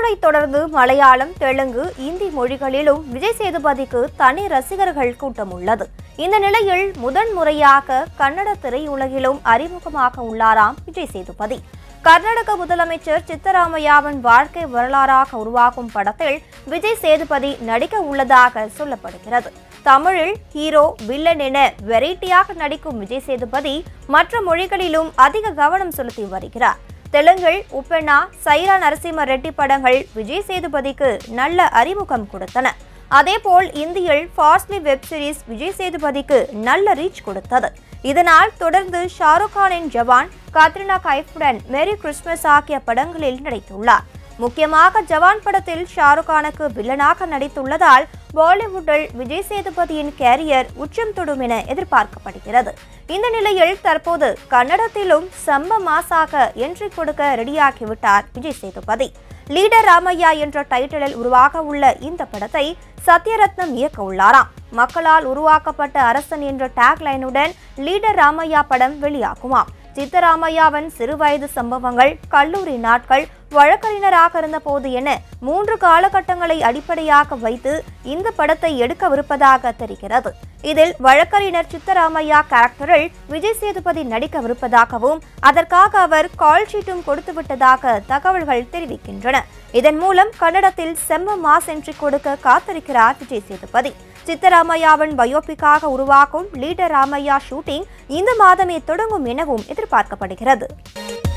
தமிழைத் தொடர்ந்து மலையாளம் தெலுங்கு இந்தி மொழிகளிலும் விஜய் சேதுபதிக்கு தனி ரசிகர்கள் கூட்டம் உள்ளது இந்த நிலையில் முதன் முறையாக கன்னட திரையுலகிலும் அறிமுகமாக உள்ளாராம் விஜய் சேதுபதி கர்நாடக முதலமைச்சர் சித்தராமையாவின் வாழ்க்கை வரலாறாக உருவாகும் படத்தில் விஜய் சேதுபதி நடிக்க உள்ளதாக சொல்லப்படுகிறது தமிழில் ஹீரோ வில்லன் என வெரைட்டியாக நடிக்கும் விஜய் சேதுபதி மற்ற மொழிகளிலும் அதிக கவனம் செலுத்தி வருகிறார் தெலுங்கில் உப்பெண்ணா சைரா நரசிம்ம ரெட்டி படங்கள் விஜய் சேதுபதிக்கு நல்ல அறிமுகம் கொடுத்தன அதேபோல் இந்தியில் ஃபாஸ்ட்லி வெப் சீரிஸ் விஜய் சேதுபதிக்கு நல்ல ரீச் கொடுத்தது இதனால் தொடர்ந்து ஷாருக் கானின் ஜவான் காத்ரினா கைஃபுடன் மேரி கிறிஸ்மஸ் ஆகிய படங்களில் நடித்துள்ளார் முக்கியமாக ஜவான் படத்தில் ஷாருக் கானுக்கு வில்லனாக நடித்துள்ளதால் பாலிவுட்டில் விஜய் சேதுபதியின் கேரியர் உச்சம் தொடும் என எதிர்பார்க்கப்படுகிறது இந்த நிலையில் தற்போது கன்னடத்திலும் செம்ம மாசாக என்ட்ரி கொடுக்க ரெடியாகிவிட்டார் விஜய் சேதுபதி லீடர் ராமையா என்ற டைட்டிலில் உருவாக உள்ள இந்த படத்தை சத்யரத்னம் இயக்க உள்ளாராம் மக்களால் உருவாக்கப்பட்ட அரசன் என்ற டேக்லைனுடன் லீடர் ராமையா படம் வெளியாகுமாம் சித்தராமையாவின் சிறுவயது சம்பவங்கள் கல்லூரி நாட்கள் வழக்கறிஞராக இருந்தபோது என மூன்று காலகட்டங்களை அடிப்படையாக வைத்து இந்த படத்தை எடுக்கவிருப்பதாக தெரிகிறது இதில் வழக்கறிஞர் சித்தராமையா கேரக்டரில் விஜய் சேதுபதி நடிக்கவிருப்பதாகவும் அதற்காக அவர் கால் ஷீட்டும் கொடுத்துவிட்டதாக தகவல்கள் தெரிவிக்கின்றன இதன் மூலம் கன்னடத்தில் செம்ம மாஸ் என்ட்ரி கொடுக்க காத்திருக்கிறார் விஜய் சேதுபதி சித்தராமையாவின் பயோபிக்காக உருவாக்கும் லீடர் ராமையா ஷூட்டிங் இந்த மாதமே தொடங்கும் எனவும் எதிர்பார்க்கப்படுகிறது